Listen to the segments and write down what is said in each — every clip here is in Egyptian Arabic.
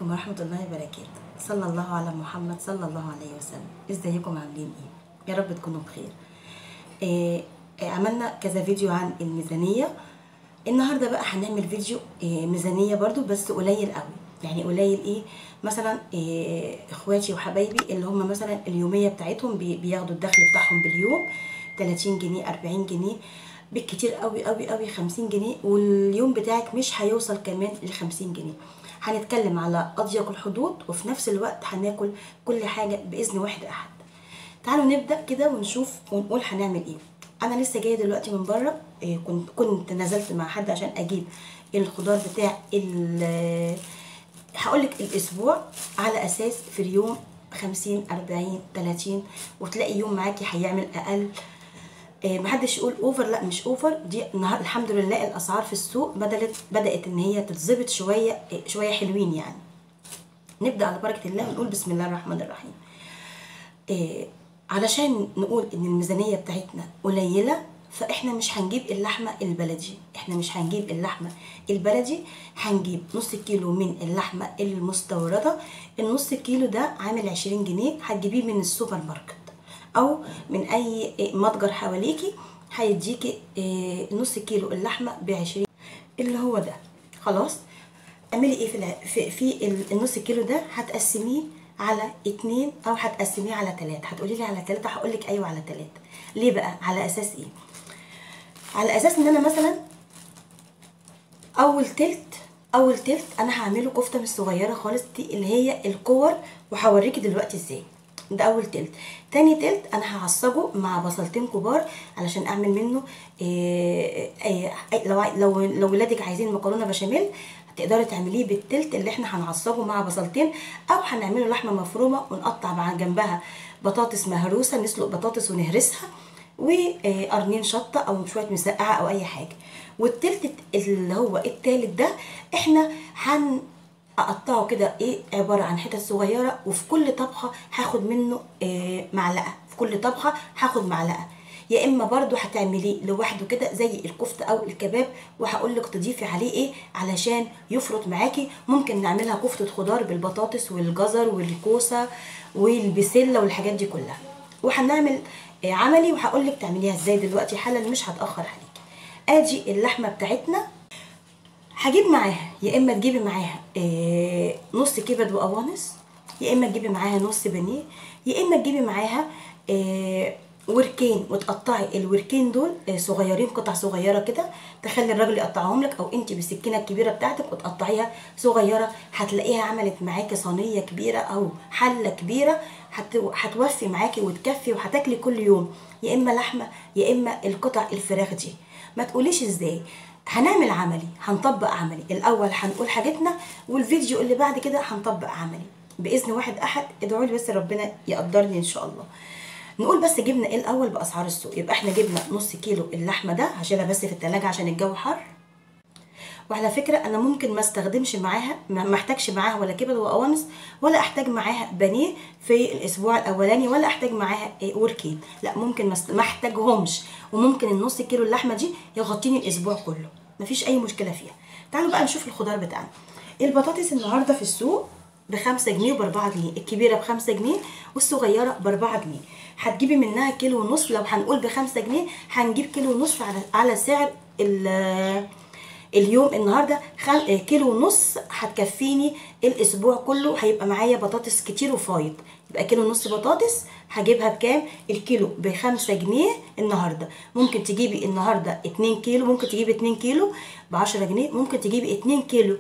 عليكم ورحمة الله وبركاته صلى الله على محمد صلى الله عليه وسلم ازيكم عاملين ايه يا رب تكونوا بخير إيه إيه، عملنا كذا فيديو عن الميزانية النهاردة بقى هنعمل فيديو إيه ميزانية برضو بس قليل قوي يعني قليل ايه مثلا إيه اخواتي وحبايبي اللي هم مثلا اليومية بتاعتهم بي- بياخدوا الدخل بتاعهم باليوم 30 جنيه 40 جنيه بالكتير قوي قوي قوي 50 جنيه واليوم بتاعك مش هيوصل كمان ل 50 جنيه هنتكلم على اضيق الحدود وفي نفس الوقت هناكل كل حاجه باذن واحد احد تعالوا نبدا كده ونشوف ونقول هنعمل ايه انا لسه جايه دلوقتي من بره إيه، كنت كنت نزلت مع حد عشان اجيب الخضار بتاع ال هقول لك الاسبوع على اساس في اليوم 50 40 30 وتلاقي يوم معاكي هيعمل اقل إيه، محدش يقول اوفر لا مش اوفر دي النهار الحمد لله الاسعار في السوق بدات بدات ان هي تتظبط شويه إيه، شويه حلوين يعني نبدا على بركه الله ونقول بسم الله الرحمن الرحيم إيه علشان نقول ان الميزانيه بتاعتنا قليله فاحنا مش هنجيب اللحمه البلدي احنا مش هنجيب اللحمه البلدي هنجيب نص كيلو من اللحمه المستورده النص كيلو ده عامل 20 جنيه هتجيبيه من السوبر ماركت او من اي متجر حواليكي هيديكي إيه، نص كيلو اللحمه ب 20 اللي هو ده خلاص اعملي ايه في الع- في, في ال- النص كيلو ده هتقسميه على اتنين او هتقسميه على تلاتة هتقولي لي على تلاتة هقول لك ايوه على تلاتة ليه بقى على اساس ايه على اساس ان انا مثلا اول تلت اول تلت انا هعمله كفته مش صغيره خالص دي اللي هي الكور وهوريكي دلوقتي ازاي ده اول تلت تاني تلت انا هعصجه مع بصلتين كبار علشان اعمل منه إيه إيه لو عاي- لو لو ولادك عايزين مكرونه بشاميل تقدري تعمليه بالتلت اللي احنا هنعصجه مع بصلتين او هنعمله لحمه مفرومه ونقطع مع جنبها بطاطس مهروسه نسلق بطاطس ونهرسها وقرنين شطه او شويه مسقعه او اي حاجه والتلت اللي هو التالت ده احنا هن اقطعه كده ايه عباره عن حتت صغيره وفي كل طبخه هاخد منه إيه معلقه في كل طبخه هاخد معلقه يا اما برضو هتعمليه لوحده كده زي الكفته او الكباب وهقول لك تضيفي عليه ايه علشان يفرط معاكي ممكن نعملها كفته خضار بالبطاطس والجزر والكوسه والبسله والحاجات دي كلها وهنعمل آه، عملي وهقول لك تعمليها ازاي دلوقتي حالا مش هتاخر عليك ادي اللحمه بتاعتنا هجيب معاها يا اما تجيبي معاها آه، نص كبد وقوانص يا اما تجيبي معاها نص بانيه يا اما تجيبي معاها آه، وركين وتقطعي الوركين دول آه، صغيرين قطع صغيره كده تخلي الراجل يقطعهم لك او انت بالسكينه الكبيره بتاعتك وتقطعيها صغيره هتلاقيها عملت معاكي صينيه كبيره او حله كبيره هت- هتوفي معاكي وتكفي وهتاكلي كل يوم يا اما لحمه يا اما القطع الفراخ دي ما تقوليش ازاي هنعمل عملي هنطبق عملي الاول هنقول حاجتنا والفيديو اللي بعد كده هنطبق عملي باذن واحد احد ادعوا لي بس ربنا يقدرني ان شاء الله نقول بس جبنا ايه الاول باسعار السوق يبقى احنا جبنا نص كيلو اللحمه ده هشيلها بس في التلاجة عشان الجو حر وعلى فكره انا ممكن ما استخدمش معاها ما ما احتاجش معاها ولا كبد وقوانص ولا احتاج معاها بانيه في الاسبوع الاولاني ولا احتاج معاها إيه وركين لا ممكن ما است- ما احتاجهمش وممكن النص كيلو اللحمه دي يغطيني الاسبوع كله مفيش اي مشكله فيها تعالوا بقى نشوف الخضار بتاعنا البطاطس النهارده في السوق بخمسة جنيه وبأربعة جنيه الكبيرة بخمسة جنيه والصغيرة بأربعة جنيه هتجيبي منها كيلو ونص لو هنقول بخمسة جنيه هنجيب كيلو ونص على على سعر ال- اليوم النهارده خل... كيلو ونص هتكفيني الاسبوع كله هيبقى معايا بطاطس كتير وفايض يبقى كيلو ونص بطاطس هجيبها بكام الكيلو بخمسة جنيه النهارده ممكن تجيبي النهارده اتنين كيلو ممكن تجيبي اتنين كيلو بعشرة جنيه ممكن تجيبي اتنين كيلو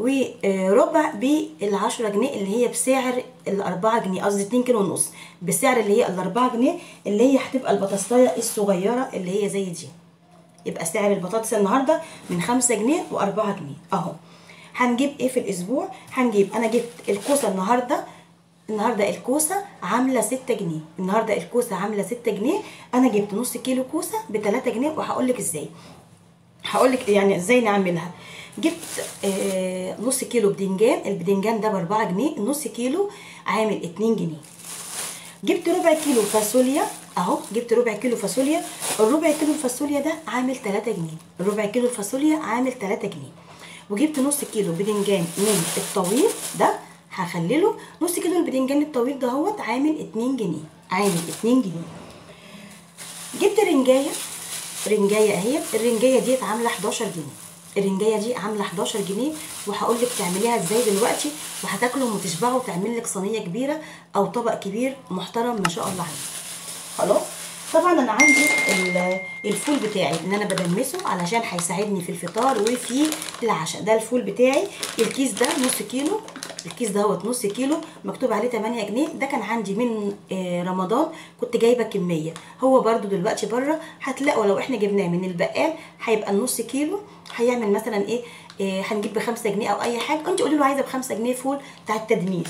وربع بالعشرة جنيه اللي هي بسعر الأربعة جنيه قصدي اتنين كيلو ونص بسعر اللي هي الأربعة جنيه اللي هي هتبقى البطاطساية الصغيرة اللي هي زي دي يبقى سعر البطاطس النهارده من خمسة جنيه وأربعة جنيه اهو هنجيب ايه في الاسبوع هنجيب انا جبت الكوسه النهارده النهارده الكوسه عامله ستة جنيه النهارده الكوسه عامله ستة جنيه انا جبت نص كيلو كوسه بتلاتة جنيه وهقول لك ازاي هقول لك يعني ازاي نعملها جبت آه نص كيلو بدنجان البدنجان ده باربعة جنيه النص كيلو عامل اتنين جنيه جبت ربع كيلو فاصوليا اهو جبت ربع كيلو فاصوليا الربع كيلو الفاصوليا ده عامل 3 جنيه الربع كيلو الفاصوليا عامل 3 جنيه وجبت نص كيلو بدنجان من الطويل ده هخلله نص كيلو البدنجان الطويل دهوت عامل 2 جنيه عامل 2 جنيه جبت رنجايه رنجايه اهي الرنجايه ديت عامله 11 جنيه الرنجايه دي عامله 11 جنيه وهقول لك تعمليها ازاي دلوقتي وهتاكلوا وتشبعوا وتعمل لك صينيه كبيره او طبق كبير محترم ما شاء الله عليه خلاص طبعا انا عندي ال- الفول بتاعي اللي انا بدمسه علشان هيساعدني في الفطار وفي العشاء ده الفول بتاعي الكيس ده نص كيلو الكيس دهوت نص كيلو مكتوب عليه 8 جنيه ده كان عندي من آه، رمضان كنت جايبه كميه هو برده دلوقتي بره هتلاقوا لو احنا جبناه من البقال هيبقى النص كيلو هيعمل مثلا ايه آه، هنجيب بخمسة جنيه او اي حاجه انت قولي له عايزه بخمسة جنيه فول بتاع التدميس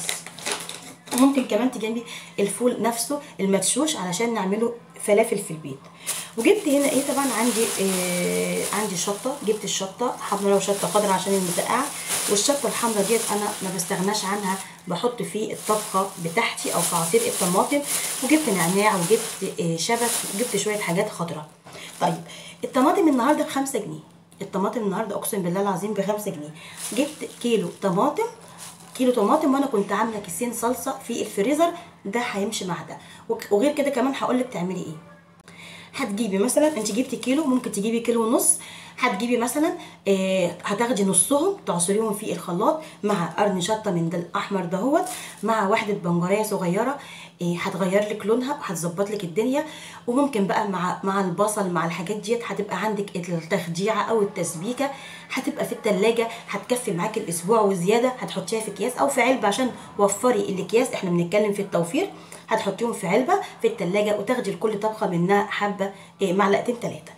ممكن كمان تجيبي الفول نفسه المدشوش علشان نعمله فلافل في البيت وجبت هنا ايه طبعا عندي آه عندي شطه جبت الشطه حمراء وشطه خضراء عشان المسقعه والشطه الحمراء ديت انا ما بستغناش عنها بحط في الطبخه بتاعتي او في عصير الطماطم وجبت نعناع وجبت آه شبت وجبت شويه حاجات خضراء طيب الطماطم النهارده بخمسة جنيه الطماطم النهارده اقسم بالله العظيم بخمسة جنيه جبت كيلو طماطم كيلو طماطم وانا كنت عامله كيسين صلصه في الفريزر ده هيمشي مع ده وك- وغير كده كمان هقول لك تعملي ايه هتجيبي مثلا انت جبتي كيلو ممكن تجيبي كيلو ونص هتجيبي مثلا آه هتاخدي نصهم تعصريهم في الخلاط مع قرن شطه من ده الاحمر دهوت مع واحده بنجريه صغيره آه هتغير لك لونها وهتظبط لك الدنيا وممكن بقى مع مع البصل مع الحاجات ديت هتبقى عندك التخديعه او التسبيكه هتبقى في التلاجة هتكفي معاك الاسبوع وزياده هتحطيها في اكياس او في علبه عشان توفري الاكياس احنا بنتكلم في التوفير هتحطيهم في علبه في التلاجة وتاخدي لكل طبخه منها حبه إيه، معلقتين ثلاثه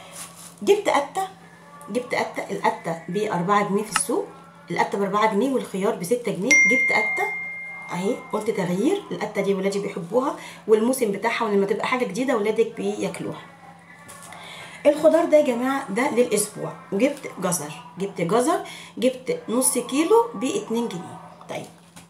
جبت قته جبت قته القته ب 4 جنيه في السوق القته ب 4 جنيه والخيار ب 6 جنيه جبت قته اهي قلت تغيير القته دي ولادي بيحبوها والموسم بتاعها ولما تبقى حاجه جديده ولادك بياكلوها الخضار ده يا جماعه ده للاسبوع وجبت جزر جبت جزر جبت نص كيلو ب 2 جنيه طيب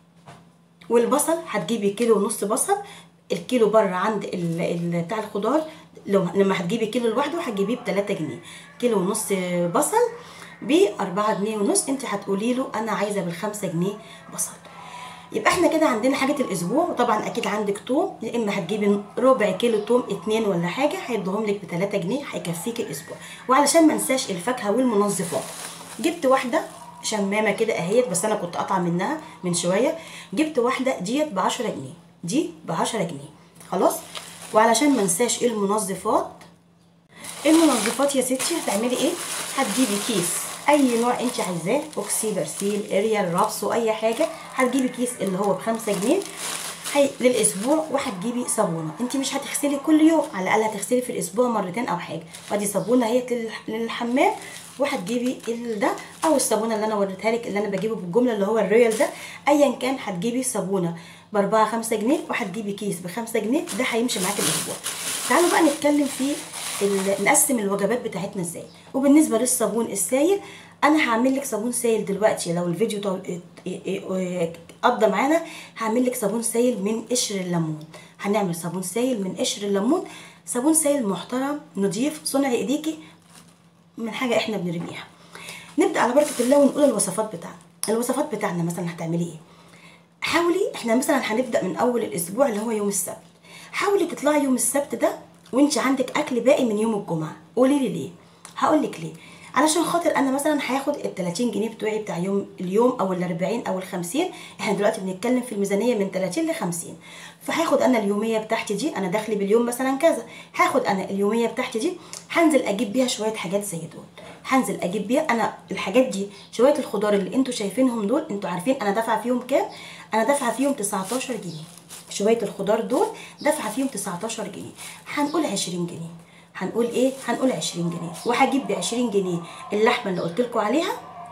والبصل هتجيبي كيلو ونص بصل الكيلو بره عند ال- ال- بتاع الخضار لو لما هتجيبي كيلو لوحده هتجيبيه ب 3 جنيه كيلو ونص بصل ب 4 جنيه ونص انت هتقولي له انا عايزه بالخمسة جنيه بصل يبقى احنا كده عندنا حاجه الاسبوع وطبعا اكيد عندك توم يا اما هتجيبي ربع كيلو توم اتنين ولا حاجه هيدوهم لك ب 3 جنيه هيكفيك الاسبوع وعلشان ما انساش الفاكهه والمنظفات جبت واحده شمامه كده اهيت بس انا كنت قاطعه منها من شويه جبت واحده ديت ب 10 جنيه دي ب 10 جنيه خلاص وعلشان ما انساش المنظفات المنظفات يا ستي هتعملي ايه هتجيبي كيس اي نوع انت عايزاه اوكسي برسيل اريال رابس واي حاجه هتجيبي كيس اللي هو بخمسة جنيه هي للاسبوع وهتجيبي صابونه انت مش هتغسلي كل يوم على الاقل هتغسلي في الاسبوع مرتين او حاجه وادي صابونه هي لل- للحمام وهتجيبي ال- ده او الصابونه اللي انا وريتها لك اللي انا بجيبه بالجمله اللي هو الريال ده ايا كان هتجيبي صابونه ب 4 5 جنيه وهتجيبي كيس ب 5 جنيه ده هيمشي معاك الاسبوع تعالوا بقى نتكلم في ال- نقسم الوجبات بتاعتنا ازاي وبالنسبه للصابون السائل انا هعمل لك صابون سائل دلوقتي لو الفيديو طول ات- ات- ات- قضى معانا هعمل لك صابون سائل من قشر الليمون هنعمل صابون سائل من قشر الليمون صابون سائل محترم نضيف صنع ايديكي من حاجه احنا بنرميها نبدا على بركه الله ونقول الوصفات بتاعنا الوصفات بتاعنا مثلا هتعملي ايه حاولي احنا مثلا هنبدا من اول الاسبوع اللي هو يوم السبت حاولي تطلعي يوم السبت ده وانت عندك اكل باقي من يوم الجمعه قولي لي ليه هقول لك ليه علشان خاطر انا مثلا هاخد ال 30 جنيه بتوعي بتاع يوم اليوم او ال 40 او ال 50 احنا دلوقتي بنتكلم في الميزانيه من 30 ل 50 فهاخد انا اليوميه بتاعتي دي انا داخلي باليوم مثلا كذا هاخد انا اليوميه بتاعتي دي هنزل اجيب بيها شويه حاجات زي دول هنزل اجيب بيها انا الحاجات دي شويه الخضار اللي انتوا شايفينهم دول انتوا عارفين انا دافعه فيهم كام انا دافعه فيهم 19 جنيه شويه الخضار دول دافعه فيهم 19 جنيه هنقول 20 جنيه هنقول ايه هنقول 20 جنيه وهجيب ب 20 جنيه اللحمه اللي قلت لكم عليها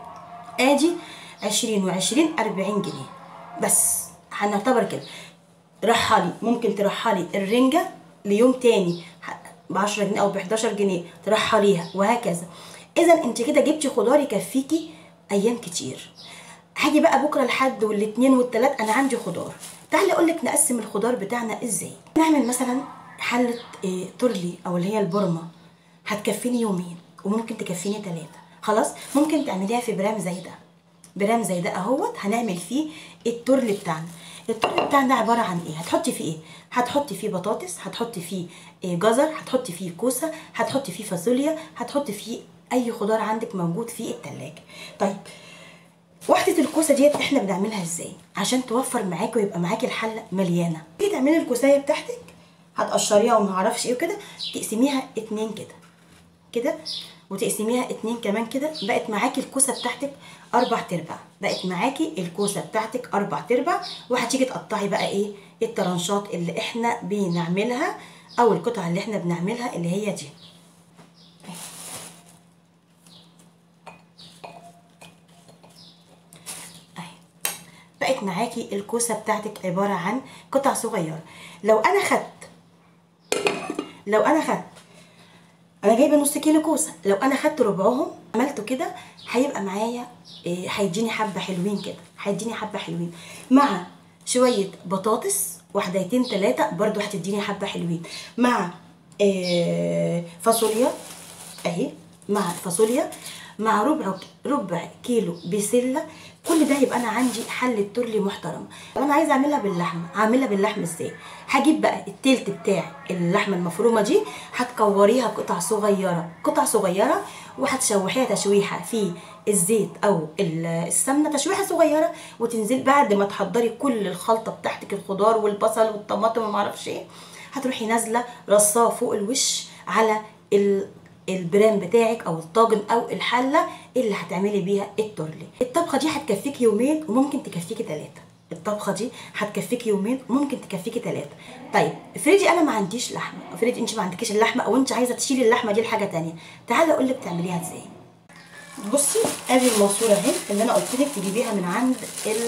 ادي 20 و20 40 جنيه بس هنعتبر كده رحلي ممكن ترحلي الرنجه ليوم تاني ب 10 جنيه او ب 11 جنيه ترحليها وهكذا اذا انت كده جبتي خضار يكفيكي ايام كتير هاجي بقى بكره الحد والاثنين والثلاث انا عندي خضار تعالي اقول لك نقسم الخضار بتاعنا ازاي نعمل مثلا حله إيه ترلي او اللي هي البرمه هتكفيني يومين وممكن تكفيني ثلاثه خلاص ممكن تعمليها في برام زي ده برام زي ده اهوت هنعمل فيه الترل بتاعنا الترل بتاعنا ده عباره عن ايه هتحطي فيه ايه هتحطي فيه بطاطس هتحطي فيه إيه جزر هتحطي فيه كوسه هتحطي فيه فاصوليا هتحطي فيه اي خضار عندك موجود في التلاجة طيب وحدة الكوسة ديت احنا بنعملها ازاي عشان توفر معاكي ويبقى معاكي الحلة مليانة تيجي تعملي الكوساية بتاعتك هتقشريها وما اعرفش ايه وكده تقسميها اتنين كده كده وتقسميها اتنين كمان كده بقت معاكي الكوسه بتاعتك اربع تربع بقت معاكي الكوسه بتاعتك اربع تربع وهتيجي تقطعي بقى ايه الترنشات اللي احنا بنعملها او القطع اللي احنا بنعملها اللي هي دي اهي بقت معاكي الكوسه بتاعتك عباره عن قطع صغيره لو انا خدت لو انا خدت انا جايبه نص كيلو كوسه لو انا خدت ربعهم عملته كده هيبقى معايا إيه، هيديني حبه حلوين كده هيديني حبه حلوين مع شويه بطاطس واحدتين ثلاثه برضو هتديني حبه حلوين مع إيه، فاصوليا اهي مع الفاصوليا مع ربع ربع كيلو بسله كل ده يبقى انا عندي حله ترلي محترمه لو انا عايزه اعملها باللحمه هعملها باللحمه ازاي هجيب بقى التلت بتاع اللحمه المفرومه دي هتكوريها قطع صغيره قطع صغيره وهتشوحيها تشويحه في الزيت او ال- السمنه تشويحه صغيره وتنزل بعد ما تحضري كل الخلطه بتاعتك الخضار والبصل والطماطم وما اعرفش ايه هتروحي نازله رصاه فوق الوش على ال البرام بتاعك او الطاجن او الحله اللي هتعملي بيها التورلي الطبخه دي هتكفيك يومين وممكن تكفيكي ثلاثه الطبخه دي هتكفيك يومين وممكن تكفيكي ثلاثه طيب افرضي انا ما عنديش لحمه افرضي انت ما عندكيش اللحمه او انت عايزه تشيلي اللحمه دي لحاجه تانية تعالى اقول لك تعمليها ازاي بصي ادي الماسوره اهي اللي انا قلت لك تجيبيها من عند ال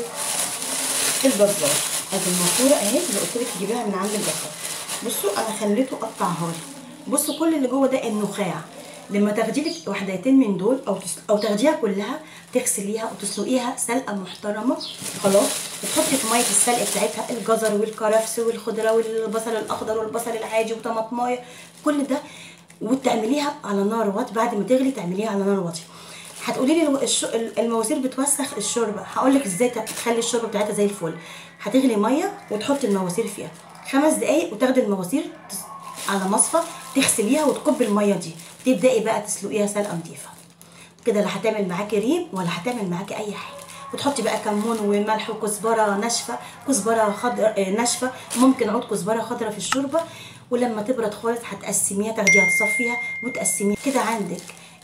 الجزار ادي الماسوره اهي اللي قلت لك تجيبيها من عند الجزار بصوا انا خليته قطعها لي بصوا كل اللي جوه ده النخاع لما تاخدي لك وحدتين من دول او تس... او تاخديها كلها تغسليها وتسلقيها سلقه محترمه خلاص وتحطي في ميه السلق بتاعتها الجزر والكرفس والخضره والبصل الاخضر والبصل العادي وطماطمايه كل ده وتعمليها على نار واطيه بعد ما تغلي تعمليها على نار واطيه هتقولي لي الش... المواسير بتوسخ الشوربه هقول لك ازاي تخلي الشوربه بتاعتها زي الفل هتغلي ميه وتحطي المواسير فيها خمس دقايق وتاخدي المواسير تس... على مصفى تغسليها وتكبي الميه دي تبداي بقى تسلقيها سلقه نضيفه كده لا هتعمل معاكي ريم ولا هتعمل معاكي اي حاجه وتحطي بقى كمون وملح وكزبره ناشفه كزبره خضر آه، ناشفه ممكن عود كزبره خضراء في الشوربه ولما تبرد خالص هتقسميها تاخديها تصفيها وتقسميها كده عندك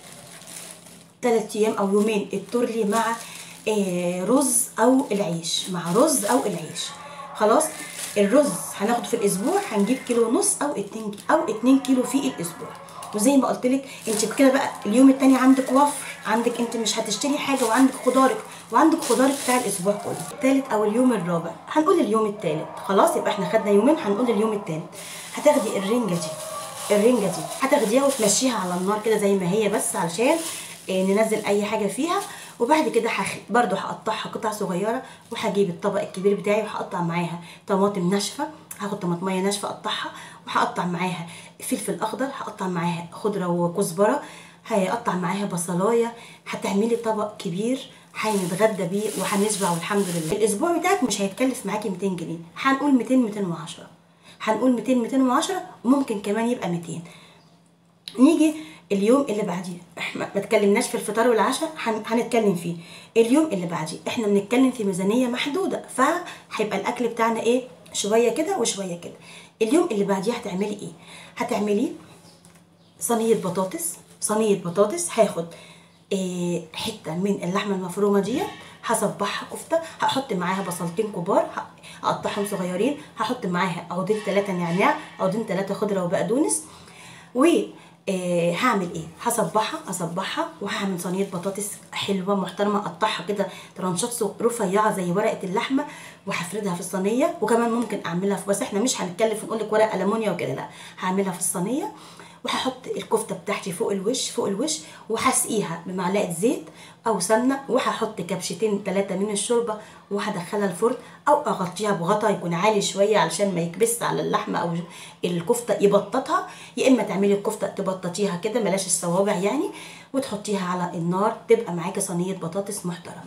ثلاث ايام او يومين التورلي مع آه، رز او العيش مع رز او العيش خلاص الرز هناخده في الاسبوع هنجيب كيلو ونص او اتنين او اتنين كيلو في الاسبوع وزي ما قلت لك انت كده بقى اليوم التاني عندك وفر عندك انت مش هتشتري حاجه وعندك خضارك وعندك خضارك بتاع الاسبوع كله التالت او اليوم الرابع هنقول اليوم التالت خلاص يبقى احنا خدنا يومين هنقول اليوم التالت هتاخدي الرنجه دي الرنجه دي هتاخديها وتمشيها على النار كده زي ما هي بس علشان آه، ننزل اي حاجه فيها وبعد كده هخ... برضو هقطعها قطع صغيره وهجيب الطبق الكبير بتاعي وهقطع معاها طماطم ناشفه هاخد طماطميه ناشفه اقطعها وهقطع معاها فلفل اخضر هقطع معاها خضره وكزبره هيقطع معاها بصلايه هتعملي طبق كبير هنتغدى بيه وهنشبع والحمد لله الاسبوع بتاعك مش هيتكلف معاكي 200 جنيه هنقول 200 210 هنقول 200 210 وممكن كمان يبقى 200 نيجي اليوم اللي بعديه احنا ما اتكلمناش في الفطار والعشاء هن- هنتكلم فيه اليوم اللي بعديه احنا بنتكلم في ميزانيه محدوده فهيبقى الاكل بتاعنا ايه شويه كده وشويه كده اليوم اللي بعديه هتعملي ايه هتعملي صينيه بطاطس صينيه بطاطس هاخد إيه حته من اللحمه المفرومه دي هصبحها كفته هحط معاها بصلتين كبار ه- هقطعهم صغيرين هحط معاها عودين ثلاثه نعناع عودين ثلاثه خضره وبقدونس و آه، هعمل ايه هصبحها اصبحها وهعمل صينيه بطاطس حلوه محترمه اقطعها كده ترانشات صغ- رفيعه زي ورقه اللحمه وهفردها في الصينيه وكمان ممكن اعملها في بس احنا مش هنتكلف ونقول لك ورق المونيا وكده لا هعملها في الصينيه وهحط الكفته بتاعتي فوق الوش فوق الوش وهسقيها بمعلقه زيت او سمنه وهحط كبشتين ثلاثه من الشوربه وهدخلها الفرن او اغطيها بغطا يكون عالي شويه علشان ما يكبس على اللحمه او الكفته يبططها يا اما تعملي الكفته تبططيها كده بلاش الصوابع يعني وتحطيها على النار تبقى معاكي صينيه بطاطس محترمه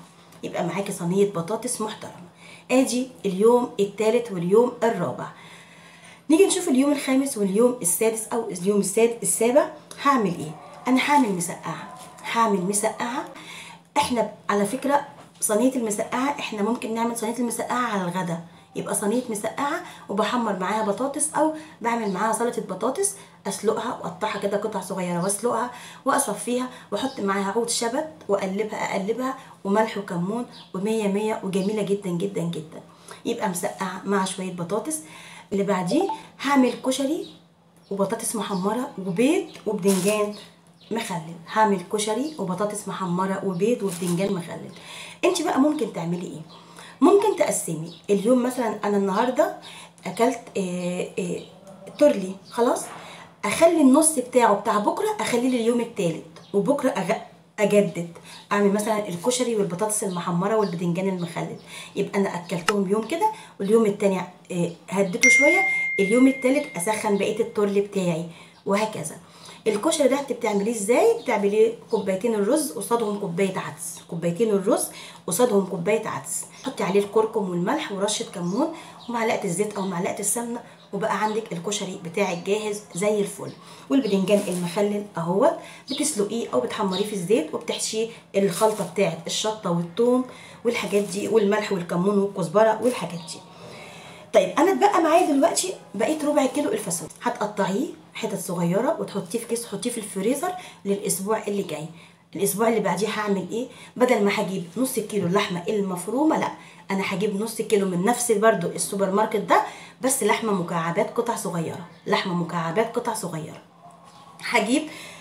يبقى معاكي صينيه بطاطس محترمه ادي اليوم الثالث واليوم الرابع نيجي نشوف اليوم الخامس واليوم السادس او اليوم السادس السابع هعمل ايه انا هعمل مسقعه هعمل مسقعه احنا على فكره صينيه المسقعه احنا ممكن نعمل صينيه المسقعه على الغدا يبقى صينيه مسقعه وبحمر معاها بطاطس او بعمل معاها سلطه بطاطس اسلقها واقطعها كده قطع صغيره واسلقها واصفيها واحط معاها عود شبت واقلبها اقلبها وملح وكمون ومية مية وجميله جدا جدا جدا يبقى مسقعه مع شويه بطاطس اللي بعديه هعمل كشري وبطاطس محمره وبيض وبدنجان مخلل هعمل كشري وبطاطس محمره وبيض وبدنجان مخلل انت بقى ممكن تعملي ايه ممكن تقسمي اليوم مثلا انا النهارده اكلت آه آه تورلي خلاص اخلي النص بتاعه بتاع بكره اخليه لليوم التالت وبكره أغ... اجدد اعمل مثلا الكشري والبطاطس المحمره والبدنجان المخلل يبقى انا اكلتهم يوم كده واليوم التاني آه هديته شويه اليوم التالت اسخن بقيه التورلي بتاعي وهكذا الكشري ده انت بتعمليه ازاي بتعمليه كوبايتين الرز قصادهم كوبايه عدس كوبايتين الرز قصادهم كوبايه عدس حطي عليه الكركم والملح ورشه كمون ومعلقه الزيت او معلقه السمنه وبقى عندك الكشري بتاعك جاهز زي الفل والبدنجان المخلل اهوت بتسلقيه او بتحمريه في الزيت وبتحشيه الخلطه بتاعت الشطه والثوم والحاجات دي والملح والكمون والكزبره والحاجات دي طيب انا اتبقى معايا دلوقتي بقيت ربع كيلو الفاصوليا هتقطعيه حتت صغيره وتحطيه في كيس تحطيه في الفريزر للاسبوع اللي جاي الاسبوع اللي بعديه هعمل ايه بدل ما هجيب نص كيلو اللحمه المفرومه لا انا هجيب نص كيلو من نفس برضو السوبر ماركت ده بس لحمه مكعبات قطع صغيره لحمه مكعبات قطع صغيره هجيب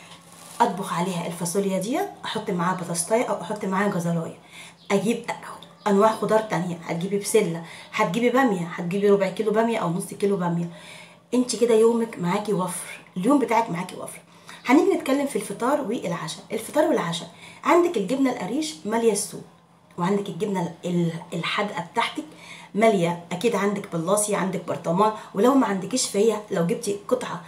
اطبخ عليها الفاصوليا دي احط معاها بطاطايه او احط معاها جزرايه اجيب انواع خضار تانية هتجيبي بسله هتجيبي باميه هتجيبي ربع كيلو باميه او نص كيلو باميه انت كده يومك معاكي وفر اليوم بتاعك معاكي وفر هنيجي نتكلم في الفطار والعشاء الفطار والعشاء عندك الجبنه القريش ماليه السوق وعندك الجبنه الحادقه بتاعتك ماليه اكيد عندك بلاصي عندك برطمان ولو ما عندكيش فهي لو جبتي قطعه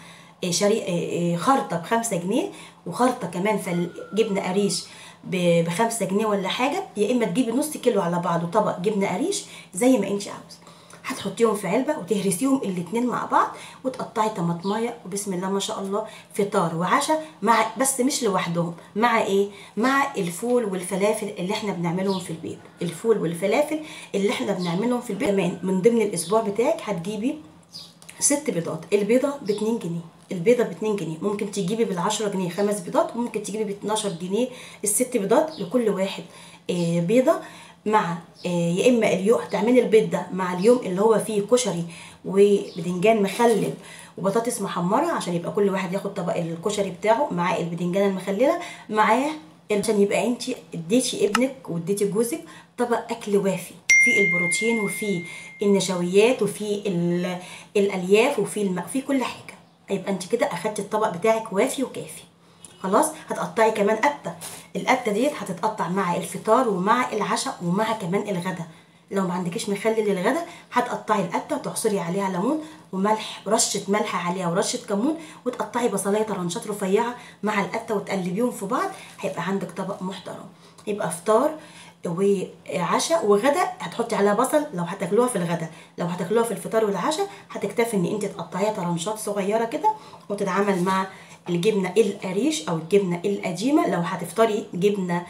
شري خرطه بخمسة جنيه وخرطه كمان في جبنه قريش بخمسة جنيه ولا حاجه يا اما تجيبي نص كيلو على بعضه طبق جبنه قريش زي ما انت عاوزه هتحطيهم في علبه وتهرسيهم الاتنين مع بعض وتقطعي طماطمايه وبسم الله ما شاء الله فطار وعشاء مع بس مش لوحدهم مع ايه مع الفول والفلافل اللي احنا بنعملهم في البيت الفول والفلافل اللي احنا بنعملهم في البيت كمان من ضمن الاسبوع بتاعك هتجيبي ست بيضات البيضه ب 2 جنيه البيضه ب 2 جنيه ممكن تجيبي بال 10 جنيه خمس بيضات وممكن تجيبي ب 12 جنيه الست بيضات لكل واحد بيضه مع يا اما اليوم هتعملي البيض ده مع اليوم اللي هو فيه كشري وبدنجان مخلل وبطاطس محمره عشان يبقى كل واحد ياخد طبق الكشري بتاعه مع البدنجان المخلله معاه عشان يبقى انت اديتي ابنك واديتي جوزك طبق اكل وافي في البروتين وفي النشويات وفي الالياف وفي الماء في كل حاجه يبقى انت كده اخدتي الطبق بتاعك وافي وكافي خلاص هتقطعي كمان قته القته ديت هتتقطع مع الفطار ومع العشاء ومع كمان الغدا لو ما عندكيش مخلل للغدا هتقطعي القته وتعصري عليها ليمون وملح رشه ملح عليها ورشه كمون وتقطعي بصلايه طرنشات رفيعه مع القته وتقلبيهم في بعض هيبقى عندك طبق محترم يبقى فطار وعشاء وغدا هتحطي عليها بصل لو هتاكلوها في الغدا لو هتاكلوها في الفطار والعشاء هتكتفي ان انت تقطعيها طرنشات صغيره كده وتتعامل مع الجبنه القريش او الجبنه القديمه لو هتفطري جبنه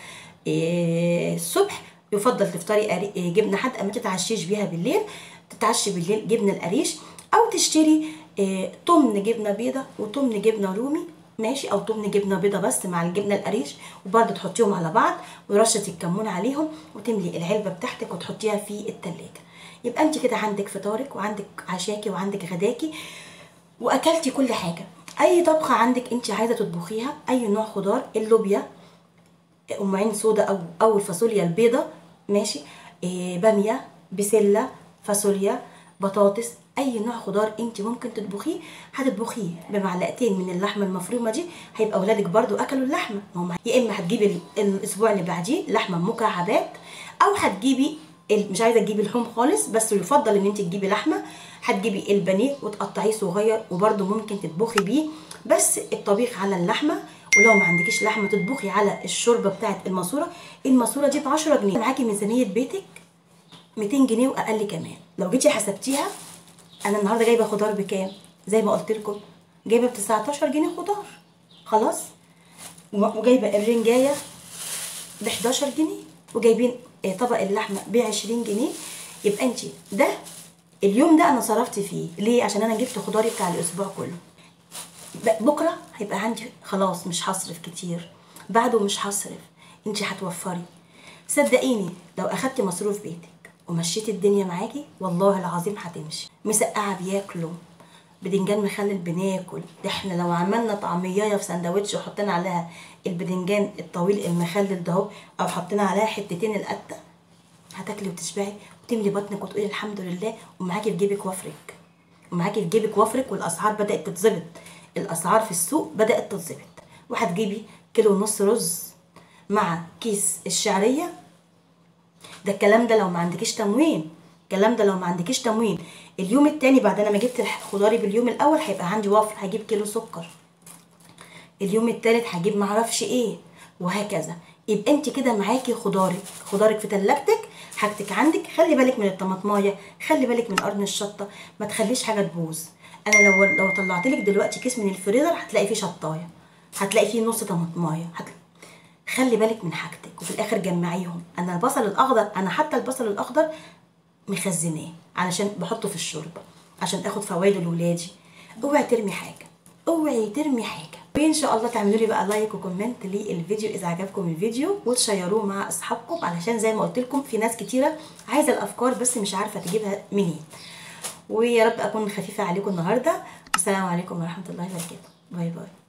الصبح يفضل تفطري جبنه حادقه ما تتعشيش بيها بالليل تتعشي بالليل جبنه القريش او تشتري طمن جبنه بيضه وطمن جبنه رومي ماشي او طمن جبنه بيضه بس مع الجبنه القريش وبرده تحطيهم على بعض ورشه الكمون عليهم وتملي العلبه بتاعتك وتحطيها في التلاجة يبقى انت كده عندك فطارك وعندك عشاكي وعندك غداكي واكلتي كل حاجه اي طبخه عندك انت عايزه تطبخيها اي نوع خضار اللوبيا ام عين سودا او او الفاصوليا البيضه ماشي إيه باميه بسله فاصوليا بطاطس اي نوع خضار انت ممكن تطبخيه هتطبخيه بمعلقتين من اللحمه المفرومه دي هيبقى اولادك برضو اكلوا اللحمه هم يا اما هتجيبي الاسبوع اللي بعديه لحمه مكعبات او هتجيبي مش عايزه تجيبي لحوم خالص بس يفضل ان انت تجيبي لحمه هتجيبي البانيه وتقطعيه صغير وبرده ممكن تطبخي بيه بس الطبيخ على اللحمه ولو ما عندكيش لحمه تطبخي على الشوربه بتاعه الماسوره الماسوره دي ب 10 جنيه معاكي ميزانيه بيتك 200 جنيه واقل كمان لو جيتي حسبتيها انا النهارده جايبه خضار بكام زي ما قلت لكم جايبه ب 19 جنيه خضار خلاص وجايبه الرنجايه ب 11 جنيه وجايبين طبق اللحمه ب 20 جنيه يبقى انت ده اليوم ده انا صرفت فيه ليه عشان انا جبت خضاري بتاع الاسبوع كله بكره هيبقى عندي خلاص مش هصرف كتير بعده مش هصرف انت هتوفري صدقيني لو اخدتي مصروف بيتك ومشيتي الدنيا معاكي والله العظيم هتمشي مسقعه بياكلوا بدنجان مخلل بناكل ده احنا لو عملنا طعمية في سندوتش وحطينا عليها البدنجان الطويل المخلل ده اهو او حطينا عليها حتتين القتة هتاكلي وتشبعي وتملي بطنك وتقولي الحمد لله ومعاكي في جيبك وفرك ومعاكي في جيبك وفرك والاسعار بدات تتظبط الاسعار في السوق بدات تتظبط وهتجيبي كيلو ونص رز مع كيس الشعريه ده الكلام ده لو ما عندكيش تموين الكلام ده لو ما عندكيش تموين اليوم التاني بعد انا ما جبت خضاري باليوم الاول هيبقى عندي وافل هجيب كيلو سكر اليوم التالت هجيب معرفش ايه وهكذا يبقى انت كده معاكي خضارك خضارك في تلاجتك حاجتك عندك خلي بالك من الطماطمايه خلي بالك من قرن الشطه ما تخليش حاجه تبوظ انا لو لو طلعت لك دلوقتي كيس من الفريزر هتلاقي فيه شطايه هتلاقي فيه نص طماطمايه هت... خلي بالك من حاجتك وفي الاخر جمعيهم انا البصل الاخضر انا حتى البصل الاخضر مخزناه علشان بحطه في الشوربه عشان اخد فوائده لولادي اوعي ترمي حاجه اوعي ترمي حاجه وان شاء الله تعملوا لي بقى لايك وكومنت للفيديو اذا عجبكم الفيديو وتشيروه مع اصحابكم علشان زي ما قلت لكم في ناس كتيره عايزه الافكار بس مش عارفه تجيبها منين ويا رب اكون خفيفه عليكم النهارده والسلام عليكم ورحمه الله وبركاته باي باي